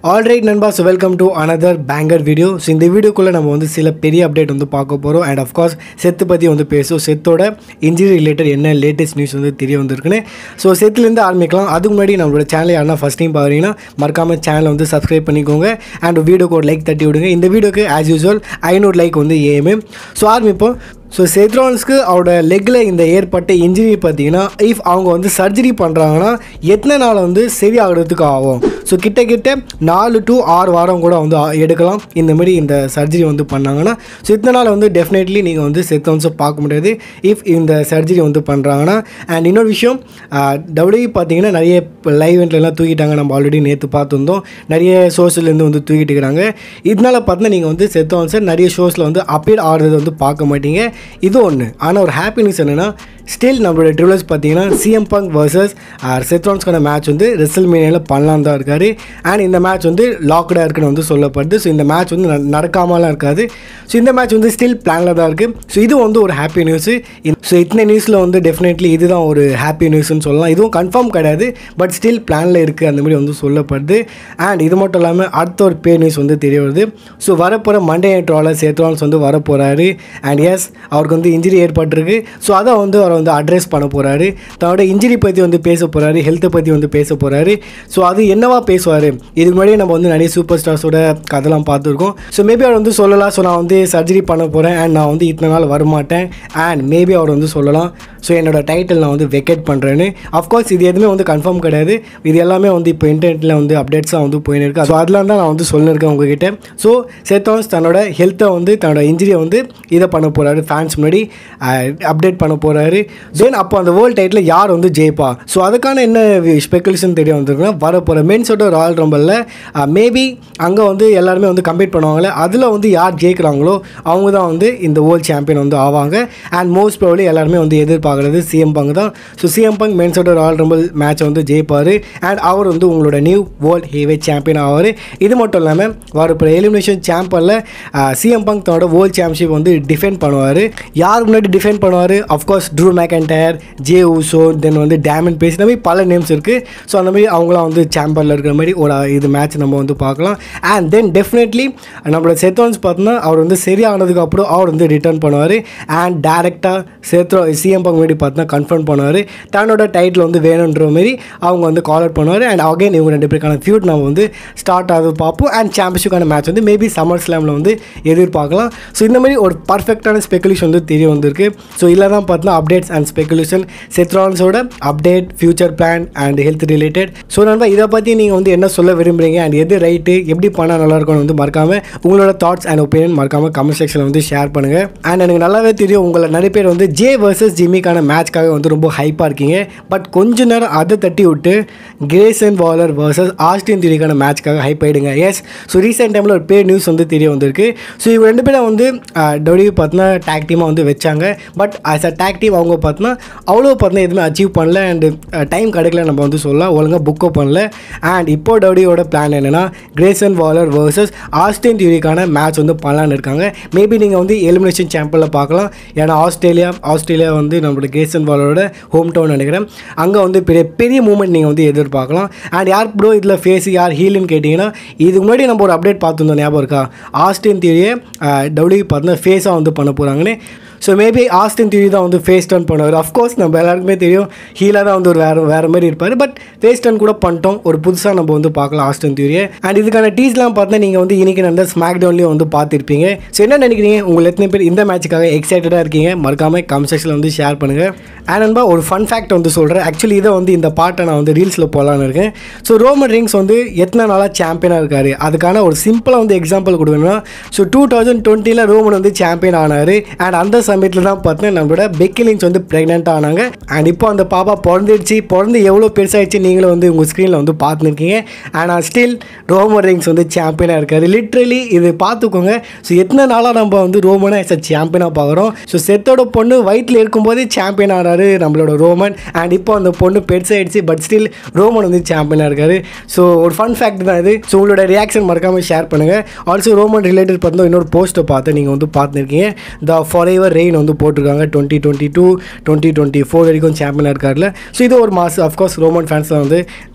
alright நண்பா so welcome to another banger video so இந்த வீடியோக்குள்ளே நம்ம வந்து சில பெரிய அப்டேட் வந்து பார்க்க போகிறோம் அண்ட் அஃப்கோர்ஸ் செத்து பற்றி வந்து பேசுவோம் செத்தோட இன்ஜுரி ரிலேட்டட் என்ன லேட்டஸ்ட் நியூஸ் வந்து தெரிய வந்திருக்குன்னு ஸோ செத்துலேருந்து ஆரம்பிக்கலாம் அதுக்கு முன்னாடி நம்மளோட சேனல் யாருன்னா ஃபஸ்ட் டைம் பார்க்குறீங்கன்னா மறக்காமல் சேனலை வந்து சப்ஸ்கிரைப் பண்ணிக்கோங்க அண்ட் வீடியோக்கு ஒரு லைக் தட்டி விடுங்க இந்த வீடியோக்கு ஆஸ் யூஸ்வல் ஐநூறு லைக் வந்து ஏஎம் ஸோ ஆரம்பிப்போம் ஸோ செத்ரான்ஸ்க்கு அவரோட லெக்கில் இந்த ஏற்பட்ட இன்ஜுரி பார்த்தீங்கன்னா இஃப் அவங்க வந்து சர்ஜரி பண்ணுறாங்கன்னா எத்தனை நாள் வந்து சரியாகிறதுக்கு ஆகும் ஸோ கிட்ட கிட்ட நாலு டு ஆறு வாரம் கூட வந்து ஆ- எடுக்கலாம் இந்த மாதிரி இந்த சர்ஜரி வந்து பண்ணாங்கன்னா ஸோ இத்தனை நாள் வந்து டெஃபினெட்லி நீங்கள் வந்து செத்ரான்ஸை பார்க்க முடியாது இஃப் இந்த சர்ஜரி வந்து பண்ணுறாங்கன்னா அண்ட் இன்னொரு விஷயம் டபிள்யூ பார்த்தீங்கன்னா நிறைய லைவ் எல்லாம் தூக்கிட்டாங்க நம்ம ஆல்ரெடி நேற்று பார்த்துருந்தோம் நிறைய ஷோஸ்லேருந்து வந்து தூக்கிட்டு இருக்கிறாங்க இதனால பார்த்தீங்கன்னா நீங்கள் வந்து செத்ரான்ஸை நிறைய ஷோஸில் வந்து அப்பீட் ஆடுறது வந்து பார்க்க மாட்டீங்க இது ஒன்று ஆனால் ஒரு ஹாப்பி நியூஸ் என்னென்னா ஸ்டில் நம்மளோட ட்ரிவலர்ஸ் பார்த்தீங்கன்னா சிஎம் பங்க் வர்சஸ் செத்ரான்ஸ்க்கான மேட்ச் வந்து ரெசல் மீனியாவில் பண்ணலாம் தான் இருக்காரு அண்ட் இந்த மேட்ச் வந்து லாக்டாக இருக்குன்னு வந்து சொல்லப்படுது ஸோ இந்த மேட்ச் வந்து நட- நடக்காமலாம் இருக்காது ஸோ இந்த மேட்ச் வந்து ஸ்டில் பிளானில் தான் இருக்குது ஸோ இது வந்து ஒரு ஹாப்பி நியூஸு ஸோ இத்தனை நியூஸில் வந்து டெஃபினெட்லி இதுதான் ஒரு ஹாப்பி நியூஸ்னு சொல்லலாம் இதுவும் கன்ஃபார்ம் கிடையாது பட் ஸ்டில் பிளானில் இருக்குது அந்த மாதிரி வந்து சொல்லப்படுது அண்ட் இது மட்டும் இல்லாமல் அடுத்த ஒரு பே நியூஸ் வந்து தெரிய வருது ஸோ வரப்போகிற மண்டே நைட் ராலர் சேத்ரான்ஸ் வந்து வரப்போகிறாரு அண்ட் எஸ் அவருக்கு வந்து இன்ஜுரி ஏற்பட்டிருக்கு ஸோ அதை வந்து அவரை வந்து அட்ரஸ் பண்ண போகிறாரு தன்னோட இன்ஜுரி பற்றி வந்து பேச போகிறாரு ஹெல்த்தை பற்றி வந்து பேச போகிறாரு ஸோ அது என்னவா பேசுவார் இதுக்கு முன்னாடியே நம்ம வந்து நிறைய சூப்பர் ஸ்டார்ஸோட கதைலாம் பார்த்துருக்கோம் ஸோ மேபி அவர் வந்து சொல்லலாம் ஸோ நான் வந்து சர்ஜரி பண்ண போகிறேன் அண்ட் நான் வந்து இத்தனை நாள் வரமாட்டேன் அண்ட் மேபி அவர் வந்து சொல்லலாம் ஸோ என்னோட டைட்டில் நான் வந்து வெக்கேட் பண்ணுறேன்னு அஃப்கோர்ஸ் இது எதுவுமே வந்து கன்ஃபார்ம் கிடையாது இது எல்லாமே வந்து இப்போ இன்டர்நெட்டில் வந்து அப்டேட்ஸாக வந்து போயின்னு இருக்கு ஸோ அதெல்லாம் தான் நான் வந்து சொல்லியிருக்கேன் உங்ககிட்ட ஸோ சேத்தோன்ஸ் தன்னோட ஹெல்த்தை வந்து தன்னோட இன்ஜுரியை வந்து இதை பண்ண போகிறாரு ஃபேன்ஸ் முன்னாடி அப்டேட் பண்ண போகிறாரு தென் அப்போ அந்த வேர்ல்டு டைட்டில் யார் வந்து ஜெயிப்பா ஸோ அதுக்கான என்ன ஸ்பெகுலேஷன் தெரிய வந்திருக்குன்னா வரப்போகிற மென்ஸோட ராயல் ரம்பலில் மேபி அங்கே வந்து எல்லாருமே வந்து கம்பீட் பண்ணுவாங்களே அதில் வந்து யார் ஜெயிக்கிறாங்களோ அவங்க தான் வந்து இந்த வேர்ல்டு சாம்பியன் வந்து ஆவாங்க அண்ட் மோஸ்ட் ப்ராபலி எல்லாருமே வந்து எதிர்பார்க்குறது சிஎம் பங்க் தான் ஸோ சிஎம் பங்க் மென்ஸோட ராயல் ரம்பல் மேட்ச் வந்து ஜெயிப்பார் அண்ட் அவர் வந்து உங்களோட நியூ வேர்ல்ட் ஹேவே சாம்பியன் ஆவார் இது மட்டும் இல்லாமல் வரப்போகிற எலிமினேஷன் சாம்பியனில் சிஎம் பங்க் தன்னோட வேர்ல்ட் சாம்பியன்ஷிப் வந்து டிஃபெண்ட் பண்ணுவார் யார் முன்னாடி டிஃபெண்ட் பண்ணுவார் of course Drew McIntyre Jey Uso then வந்து டேமன் பேஸ் இந்த மாதிரி பல நேம்ஸ் இருக்குது ஸோ அந்த மாதிரி அவங்களாம் வந்து சாம்பரில் இருக்கிற மாதிரி ஒரு இது மேட்ச் நம்ம வந்து பார்க்கலாம் அண்ட் தென் டெஃபினெட்லி நம்மளோட செத்தோன்ஸ் பார்த்தோன்னா அவர் வந்து சரியானதுக்கு அப்புறம் அவர் வந்து ரிட்டர்ன் பண்ணுவார் அண்ட் டேரெக்டாக சேத்ரோ சிஎம் பங்க் முன்னாடி பார்த்தா கன்ஃபர்ம் பண்ணுவார் தன்னோட டைட்டில் வந்து வேணுன்ற மாதிரி அவங்க வந்து கால் அவுட் பண்ணுவார் அண்ட் அகைன் இவங்க ரெண்டு பேருக்கான ஃபியூட் நம்ம வந்து ஸ்டார்ட் ஆகுது பார்ப்போம் அண்ட் சாம்பியன்ஷிப்கான மேட்ச் வந்து மேபி சம்மர் ஸ்லாமில் வந்து எதிர்பார்க்கலாம் ஸோ இந்த மாதிரி ஒரு பர்ஃபெக்டான ஸ்பெகுலேஷன் வந்து தெரிய வந்திருக்கு ஸோ இதில் தான் பார்த்தீங்கன்னா அப்டேட்ஸ் அண்ட் ஸ்பெகுலேஷன் செத்ரான்ஸோட update future plan and health related so நண்பா இதை பற்றி நீங்கள் வந்து என்ன சொல்ல விரும்புறீங்க அண்ட் எது ரைட்டு எப்படி பண்ணால் நல்லா இருக்கும்னு வந்து மறக்காமல் உங்களோட தாட்ஸ் அண்ட் ஒப்பீனியன் மறக்காமல் கமெண்ட் செக்ஷனில் வந்து ஷேர் பண்ணுங்கள் அண்ட் எனக்கு நல்லாவே தெரியும் உங்களை நிறைய பேர் வந்து ஜே வர்சஸ் ஜிம்மிக்கான மேட்ச்க்காக வந்து ரொம்ப ஹைப்பாக இருக்கீங்க பட் கொஞ்ச நேரம் அதை தட்டி விட்டு கிரேசன் வாலர் வர்சஸ் ஆஸ்டின் திரிக்கான மேட்ச்க்காக ஹைப் ஆயிடுங்க எஸ் ஸோ ரீசெண்ட் டைமில் ஒரு பே நியூஸ் வந்து தெரிய வந்திருக்கு ஸோ இவங்க ரெண்டு பேரும் வந்து டபிள்யூ பார்த்தீங்கன்னா டேக் டீமாக வந்து வச்சாங்க but as a tag team அவங்க பார்த்தீங்கன்னா அவ்வளோ பார்த்தீங்கன்னா எதுவுமே அச்சீவ் பண்ணல அண்ட் டைம் கிடைக்கல நம்ம வந்து சொல்லலாம் ஒழுங்காக புக்கோ பண்ணல அண்ட் இப்போ டபிள்யூட பிளான் என்னென்னா கிரேசன் வாலர் வர்சஸ் ஆஸ்டின் தியூரிக்கான மேட்ச் வந்து பண்ணலான்னு இருக்காங்க மேபி நீங்கள் வந்து எலிமினேஷன் சாம்பியனில் பார்க்கலாம் ஏன்னா ஆஸ்திரேலியா ஆஸ்திரேலியா வந்து நம்மளோட கிரேசன் வாலரோட ஹோம் டவுன் நினைக்கிறேன் அங்கே வந்து பெரிய பெரிய மூமெண்ட் நீங்கள் வந்து எதிர்பார்க்கலாம் அண்ட் யார் ப்ரோ இதில் ஃபேஸ் யார் ஹீல்னு கேட்டிங்கன்னா இதுக்கு முன்னாடி நம்ம ஒரு அப்டேட் பார்த்துருந்தோம் ஞாபகம் இருக்கா ஆஸ்டின் தியூரியை டபிள்யூ பார்த்தீங்கன்னா ஃபேஸாக வந்து பண்ண போகிறாங்கன்னு ஸோ மேபி ஆஸ்டின் தியூரி தான் வந்து ஃபேஸ் டர்ன் பண்ணுவார் அஃப்கோர்ஸ் நம்ம எல்லாருக்குமே தெரியும் ஹீலாக தான் வந்து ஒரு வேறு வேறு மாதிரி இருப்பார் பட் ஃபேஸ் டர்ன் கூட பண்ணிட்டோம் ஒரு புதுசாக நம்ம வந்து பார்க்கலாம் ஆஸ்டின் தியூரியை அண்ட் இதுக்கான டீஸ்லாம் பார்த்தா நீங்கள் வந்து இன்னைக்கு நடந்த ஸ்மாக் டவுன்லேயும் வந்து பார்த்துருப்பீங்க ஸோ என்ன நினைக்கிறீங்க உங்களை எத்தனை பேர் இந்த மேட்சுக்காக எக்ஸைட்டடாக இருக்கீங்க மறக்காமல் கமெண்ட் செக்ஷனில் வந்து ஷேர் பண்ணுங்கள் அண்ட் நண்பா ஒரு ஃபன் ஃபேக்ட் வந்து சொல்கிறேன் ஆக்சுவலி இதை வந்து இந்த பாட்டை நான் வந்து ரீல்ஸில் போகலான்னு இருக்கேன் ஸோ ரோமன் ரிங்ஸ் வந்து எத்தனை நாளாக சாம்பியனாக இருக்காரு அதுக்கான ஒரு சிம்பிளாக வந்து எக்ஸாம்பிள் கொடுக்கணும்னா ஸோ டூ தௌசண்ட் டுவெண்ட்டியில் ரோமன் வந்து சாம்பியன் ஆனார் அண்ட் அந்த சமயத்தில் தான் பார்த்தீங்கன்னா நம்மளோட பெக்கிலிங்ஸ் வந்து ப்ரெக்னென்ட் ஆனாங்க அண்ட் இப்போ அந்த பாப்பா பிறந்துடுச்சு பிறந்து எவ்வளோ பெருசாகிடுச்சு நீங்களும் வந்து உங்கள் ஸ்க்ரீனில் வந்து பார்த்துருக்கீங்க ஆனால் ஸ்டில் ரோமன் ரிங்ஸ் வந்து சாம்பியனாக இருக்காரு லிட்ரலி இது பார்த்துக்கோங்க ஸோ எத்தனை நாளாக நம்ம வந்து ரோமனை எஸ் சாம்பியனாக பார்க்குறோம் ஸோ செத்தோட பொண்ணு வயிற்றில் இருக்கும்போது சாம்பியன் ஆனாரு நம்மளோட ரோமன் அண்ட் இப்போ அந்த பொண்ணு பெருசாகிடுச்சு பட் ஸ்டில் ரோமன் வந்து சாம்பியனாக இருக்காரு ஸோ ஒரு ஃபன் ஃபேக்ட் தான் இது ஸோ உங்களோட ரியாக்ஷன் மறக்காமல் ஷேர் பண்ணுங்கள் ஆல்சோ ரோமன் ரிலேட்டட் பார்த்தோம் இன்னொரு போஸ்ட்டை பார்த்து நீங்கள் வந்து பார்த்துருக்கீங்க த ஃபார் எவர் ரெயின் வந்து போட்டிருக்காங்க twenty twenty two twenty twenty four வரைக்கும் சாம்பியனாக இருக்கார்ல ஸோ இது ஒரு மாஸ் அஃப்கோர்ஸ் ரோமன் ஃபேன்ஸில் வந்து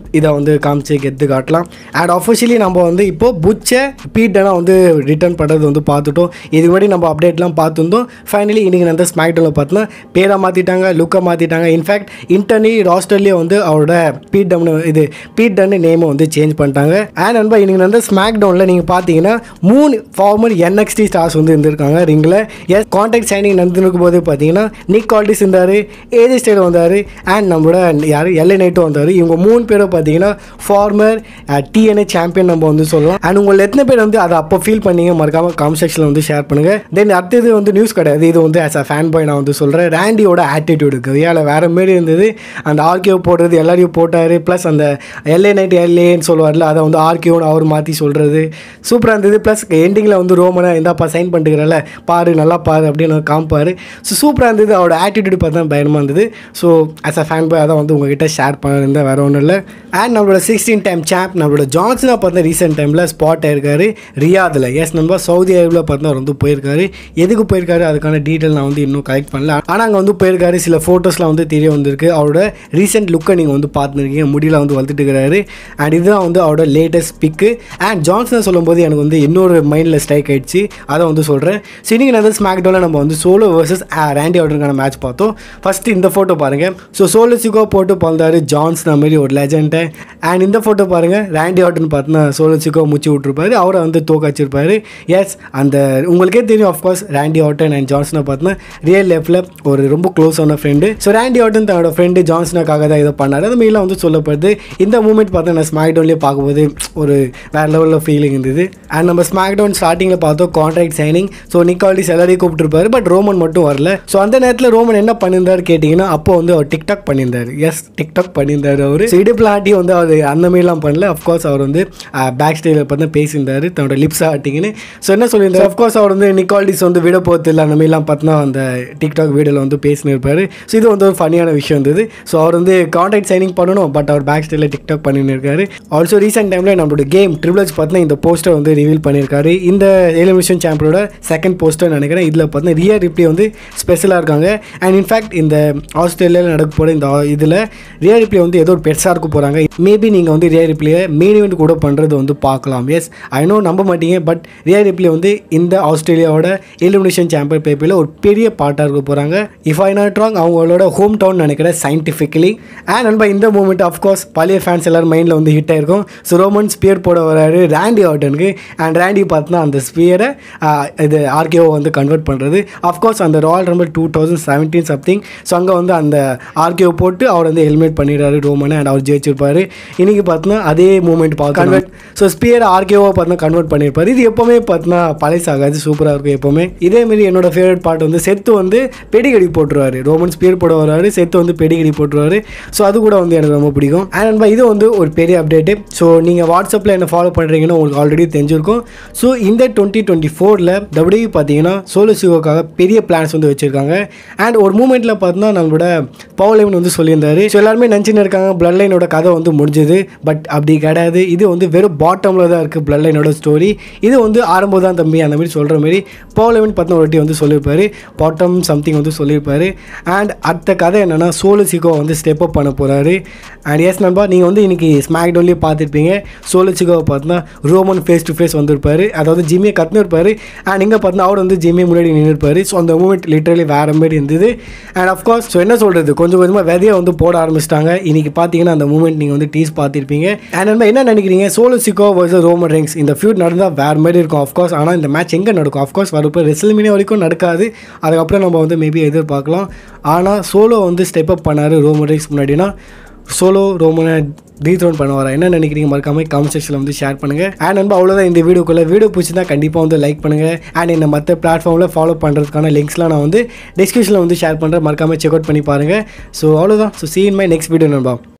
இதை வந்து காமிச்சு கெத்து காட்டலாம் அண்ட் அஃபிஷியலி நம்ம வந்து இப்போ புச்சை பீட்டெல்லாம் வந்து ரிட்டர்ன் பண்ணுறது வந்து பார்த்துட்டோம் இதுக்கு முன்னாடி நம்ம அப்டேட்லாம் பார்த்துருந்தோம் ஃபைனலி இன்றைக்கி வந்து ஸ்மாக்டோவில் பார்த்தோன்னா பேரை மாற்றிட்டாங்க லுக்கை மாற்றிட்டாங்க இன்ஃபேக்ட் இன்டர்னி ராஸ்டர்லேயே வந்து அவரோட பீட் டம்னு இது பீட் டன்னு நேமை வந்து சேஞ்ச் பண்ணிட்டாங்க அண்ட் நண்பா இன்றைக்கி வந்து ஸ்மாக் டவுனில் நீங்கள் பார்த்தீங்கன்னா மூணு ஃபார்மர் என்எக்ஸ்டி ஸ்டார்ஸ் வந்து இருந்திருக்காங்க ரிங்கில் எஸ் கான்டாக்ட் சைனிங் நடந்துருக்கும் போது பார்த்தீங்கன்னா நிக் கால்டிஸ் இருந்தார் ஏஜி ஸ்டைல் வந்தார் அண்ட் நம்மளோட யார் எல்ஏ நைட்டும் வந்தார் இவங்க மூணு பேரும் பார்த்தீங்கன்னா ஃபார்மர் டிஎன்ஏ சாம்பியன் நம்ம வந்து சொல்லலாம் அண்ட் உங்களை எத்தனை பேர் வந்து அதை அப்போ ஃபீல் பண்ணீங்க மறக்காம காமெண்ட் செக்ஷனில் வந்து ஷேர் பண்ணுங்கள் தென் அடுத்தது வந்து நியூஸ் கிடையாது இது வந்து ஆஸ் அ ஃபேன் பாய் நான் வந்து சொல்கிறேன் ரேண்டியோட ஆட்டிடியூடு கையால் வேறு மாரி இருந்தது அந்த ஆர்கியூ போடுறது எல்லாரையும் போட்டார் ப்ளஸ் அந்த எல்ஏ நைட் எல்ஏன்னு சொல்லுவார்ல அதை வந்து ஆர்கியூன்னு அவர் மாற்றி சொல்கிறது சூப்பராக இருந்தது ப்ளஸ் எண்டிங்கில் வந்து ரோமனை இந்தாப்பா சைன் பண்ணிட்டுக்கிறல பாரு நல்லா பாரு அப்படின்னு காமிப்பார் ஸோ சூப்பராக இருந்தது அவரோட ஆட்டிடியூட் பார்த்தா பயணமாக இருந்தது so as a fan boy அதான் வந்து உங்ககிட்ட ஷேர் பண்ணியிருந்தேன் வேறு ஒன்றும் இல்லை அண்ட் நம்மளோட சிக்ஸ்டீன் டைம் சாம்ப் நம்மளோட ஜான்சனாக பார்த்தா ரீசெண்ட் டைமில் ஸ்பாட் ஆயிருக்காரு ரியாதில் எஸ் நம்ம சவுதி அரேபியில் பார்த்தா அவர் வந்து போயிருக்காரு எதுக்கு போயிருக்காரு அதுக்கான டீட்டெயில் நான் வந்து இன்னும் கலெக்ட் பண்ணல ஆனால் அங்கே வந்து போயிருக்காரு சில ஃபோட்டோஸ்லாம் வந்து தெரிய வந்திருக்கு அவரோட ரீசெண்ட் லுக்கை நீங்கள் வந்து பார்த்துருக்கீங்க முடியல வந்து வளர்த்துட்டு இருக்கிறாரு அண்ட் இதுதான் வந்து அவரோட லேட்டஸ்ட் பிக்கு அண்ட் ஜான்சனை சொல்லும்போது எனக்கு வந்து இன்னொரு மைண்டில் ஸ்ட்ரைக் ஆயிடுச்சு அதை வந்து சொல்கிறேன் சினிங்க வந்து ஸ்மாக் டவுனில் நம்ம வந்து சோலோ வர்சஸ் ரேண்டி ஆர்டருக்கான மேட்ச் பார்த்தோம் ஃபஸ்ட்டு இந்த ஃபோட்டோ பாருங்கள் ஸோ சோலோ சிகோ போட்டு பிறந்தாரு ஜான்சன் மாரி ஒரு லெஜெண்டை அண்ட் இந்த ஃபோட்டோ பாருங்கள் ரேண்டி ஆர்டன் பார்த்தீங்கன்னா சோலோ சிகோ முச்சு விட்ருப்பாரு அவரை வந்து தோக்கச்சிருப்பாரு எஸ் அந்த உங்களுக்கே தெரியும் ஆஃப்கோர்ஸ் ரேண்டி ஆர்டன் அண்ட் ஜான்சனை பார்த்தீங்கன்னா ரியல் லைஃப்பில் ஒரு ரொம்ப க்ளோஸான ஃப்ரெண்டு ஸோ ரேண்டி ஆர்டன் தன்னோட ஃப்ரெண்டு ஜான்சனுக்காக தான் இதை பண்ணார் அது மாரிலாம் வந்து சொல்லப்படுது இந்த மூமெண்ட் பார்த்தா நான் ஸ்மாக் டவுன்லேயே பார்க்கும்போது ஒரு வேறு லெவலில் ஃபீலிங் இருந்தது அண்ட் நம்ம ஸ்மாக் டவுன் ஸ்டார்டிங்கில் பார்த்தோம் கான்ட்ராக்ட் சைனிங் ஸோ நிக்காலிஸ் எல்லாரையும் கூப்பிட்டுருப்பாரு பட் ரோமன் மட்டும் வரல ஸோ அந்த நேரத்தில் ரோமன் என்ன பண்ணியிருந்தாரு கேட்டிங்கன்னா அப்போ வந்து அவர் டிக்டாக் பண்ணியிருந்தாரு எஸ் டிக்டாக் பண்ணியிருந்தாரு அவர் ஸோ இடுப்பில் ஆட்டி வந்து அவர் அந்த மாதிரிலாம் பண்ணல அஃப்கோர்ஸ் அவர் வந்து பேக் ஸ்டேஜில் பார்த்து பேசியிருந்தாரு தன்னோட லிப்ஸ் ஆட்டிங்கன்னு ஸோ என்ன சொல்லியிருந்தாரு அஃப்கோர்ஸ் அவர் வந்து நிக்காலிஸ் வந்து விட போகிறது இல்லை அந்த மாதிரிலாம் பார்த்தா அந்த டிக்டாக் வீடியோவில் வந்து பேசினிருப்பாரு ஸோ இது வந்து ஒரு ஃபனியான விஷயம் இருந்தது ஸோ அவர் வந்து கான்ட்ராக்ட் சைனிங் பண்ணணும் பட் அவர் பேக் ஸ்டேஜில் டிக்டாக் பண்ணின்னு இருக்காரு ஆல்சோ ரீசெண்ட் டைமில் நம்மளோட கேம் ட்ரிபிள்ஸ் பார்த்தீங்கன்னா இந்த போஸ்டர் வந்து ரிவீல் பண்ணியிருக்காரு இந்த எலிமினேஷன் சாம்பியனோட செகண்ட் போஸ்டர் நினைக்கிறேன் இதில் பார்த்தீங்கன்னா ரியர் ரிப்ளி வந்து ஸ்பெஷலாக இருக்காங்க அண்ட் இன்ஃபேக்ட் இந்த ஆஸ்திரேலியாவில் நடக்க போகிற இந்த இதில் ரியர் ரிப்ளி வந்து ஏதோ ஒரு பெருசாக இருக்க போகிறாங்க மேபி நீங்கள் வந்து ரியர் ரிப்ளியை மெயின் இவெண்ட் கூட பண்ணுறது வந்து பார்க்கலாம் எஸ் ஐ நோ நம்ப மாட்டீங்க பட் ரியர் ரிப்ளி வந்து இந்த ஆஸ்திரேலியாவோட எலிமினேஷன் சாம்பியன் பேப்பில் ஒரு பெரிய பார்ட்டாக இருக்க போகிறாங்க இஃப் ஐ நாட் ராங் அவங்களோட ஹோம் டவுன் நினைக்கிறேன் சயின்டிஃபிக்கலி அண்ட் நண்பா இந்த மூமெண்ட் ஆஃப்கோர்ஸ் பழைய ஃபேன்ஸ் எல்லாரும் மைண்டில் வந்து ஹிட் ஆயிருக்கும் ஸோ ரோமன் ஸ்பியர் போட வராரு ரேண்டி ஆர்டனுக்கு அண்ட் ரேண்டி பார்த்தா அந்த ஸ்பியரை இது ஆர்கேஓ வந்து கன்வெர்ட் பண்ணுறது அஃப்கோர்ஸ் அந்த Royal Rumble two thousand seventeen something so அங்கே வந்து அந்த ஆர்கேஓ போட்டு அவர் வந்து ஹெல்மெட் பண்ணிடுறாரு ரோமனை அண்ட் அவர் ஜெயிச்சிருப்பாரு இன்னைக்கு பார்த்தோன்னா அதே மூமெண்ட் பார்த்து கன்வெர்ட் ஸோ ஸ்பியர் ஆர்கேஓ பார்த்தா கன்வெர்ட் பண்ணியிருப்பாரு இது எப்போவுமே பார்த்தோன்னா பழசாகாது சூப்பராக இருக்கும் எப்போவுமே இதேமாரி என்னோட ஃபேவரட் பார்ட் வந்து செத்து வந்து பெடிகடி போட்டுருவாரு ரோமன் ஸ்பியர் போட வராரு செத்து வந்து பெடிகடி போட்டுருவாரு ஸோ அது கூட வந்து எனக்கு ரொம்ப பிடிக்கும் அண்ட் இது வந்து ஒரு பெரிய அப்டேட்டு ஸோ நீங்கள் வாட்ஸ்அப்பில் என்ன ஃபாலோ பண்ணுறீங்கன்னு உங்களுக்கு ஆல்ரெடி தெரிஞ்சிருக்கும் ஸோ இந்த டுவெண்ட்டி டுவெண்ட்டி ஃபோரில் டபிள்யூ பார்த்தீங்கன்னா சோலோ சிவோக்காக பெரிய பிளான்ஸ் வந்து வச்சுருக்காங்க அண்ட் ஒரு மூமெண்ட்டில் பார்த்தோன்னா நம்மளோட பவுலவன் வந்து சொல்லியிருந்தாரு ஸோ எல்லாருமே நினச்சின்னு இருக்காங்க பிளட் லைனோட கதை வந்து முடிஞ்சது பட் அப்படி கிடையாது இது வந்து வெறும் பாட்டமில் தான் இருக்குது பிளட் லைனோட ஸ்டோரி இது வந்து ஆரம்பம் தான் தம்பி அந்த மாதிரி சொல்கிற மாதிரி பவுலவன் பார்த்தா ஒரு வாட்டி வந்து சொல்லியிருப்பாரு பாட்டம் சம்திங் வந்து சொல்லியிருப்பாரு அண்ட் அடுத்த கதை என்னென்னா சோலோ சிகோ வந்து ஸ்டெப் அப் பண்ண போகிறாரு அண்ட் எஸ் நண்பா நீங்கள் வந்து இன்றைக்கி ஸ்மாக் டவுன்லேயே பார்த்துருப்பீங்க சோலோ சிகோவை பார்த்தா ரோமன் ஃபேஸ் டு ஃபேஸ் வந்திருப்பாரு அதாவது ஜிம்மியை கத்துன்னு இருப்பார் அண்ட் இங்கே பார்த்தா அவர் வந்து ஜிம்மியை முன்னாடி நின்றுருப்பாரு ஸோ அந்த மூமெண்ட் லிட்டரலி வேறு மாதிரி இருந்தது அண்ட் அஃப்கோர்ஸ் ஸோ என்ன சொல்கிறது கொஞ்சம் கொஞ்சமாக விதையை வந்து போட ஆரம்பிச்சிட்டாங்க இன்றைக்கி பார்த்தீங்கன்னா அந்த மூமெண்ட் நீங்கள் வந்து டீஸ் பார்த்துருப்பீங்க அண்ட் நண்பா என்ன நினைக்கிறீங்க Solo Sikoa versus Roman Reigns இந்த ஃபியூட் நடந்தால் வேறு மாதிரி இருக்கும் ஆஃப்கோர்ஸ் ஆனால் இந்த மேட்ச் எங்கே நடக்கும் ஆஃப்கோர்ஸ் வரப்போ ரெசல்மினே வரைக்கும் நடக்காது அதுக்கப்புறம் நம்ம வந்து மேபி எதிர்பார்க்கலாம் ஆனால் சோலோ வந்து ஸ்டெப் அப் பண்ணார் ரோமன் ரிங்ஸ் முன்னாடினா சோலோ ரோமனை டீத்ரோன் பண்ண வரேன் என்ன நினைக்கிறீங்க மறக்காம கமெண்ட் செக்ஷனில் வந்து ஷேர் பண்ணுங்கள் அண்ட் நண்பா அவ்வளோதான் இந்த வீடியோக்குள்ளே வீடியோ பிடிச்சிருந்தா கண்டிப்பாக வந்து லைக் பண்ணுங்கள் அண்ட் இந்த மற்ற பிளாட்ஃபார்மில் ஃபாலோ பண்ணுறதுக்கான லிங்க்ஸ்லாம் நான் வந்து டிஸ்கிரிப்ஷனில் வந்து ஷேர் பண்ணுறேன் மறக்காம செக் அவுட் பண்ணி பாருங்கள் ஸோ அவ்வளோதான் so seen my next video நண்பா